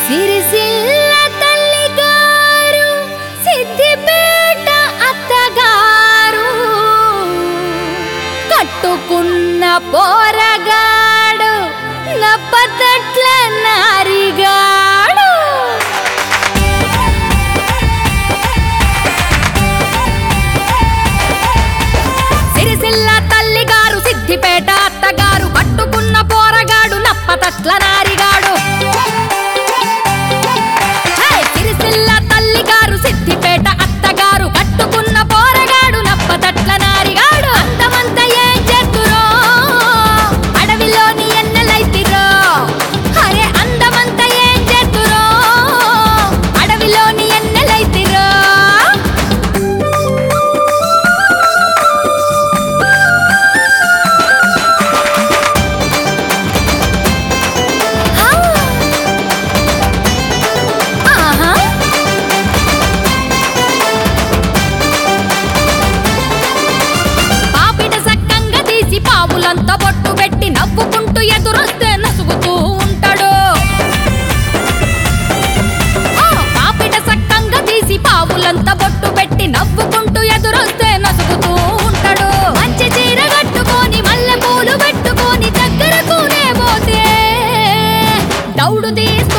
సిరిసిల్ల తల్లిగారు సిద్దిపేట అత్తగారు కట్టుకున్న పోరగాడు నప్పతట్ల నారిగాడు సిరిసిల్ల తల్లిగారు సిద్దిపేట అత్తగారు కట్టుకున్న పోరగాడు నప్పతట్ల నారిగాడు హే! సిరిసిల్ల తల్లిగారు సిద్దిపేట అత్తగారు కట్టుకున్న పోరగాడు నప్పతట్ల నారిగాడు అందమంత ఏం చేతురో అడవిలోని ఎన్నెలైతిరో అరే అందమంత ఏం చేతురో అడవిలోని ఎన్నెలైతిరో హా! ఆహా పాపిట సక్కంగా తీసి పావులంతా బొట్టు పెట్టి నవ్వుకుంటూ ఎదురొస్తే నసుగుతూ ఉంటాడు ఆ, పాపిట సక్కంగా తీసి పావులంతా బొట్టు పెట్టి నవ్వుకుంటూ ఎదురొస్తే నసుగుతూ ఉంటాడు మంచి చీర కట్టుకొని మల్లె పూలు పెట్టుకొని దగ్గరకునే పోతే దౌడు తీస్తూ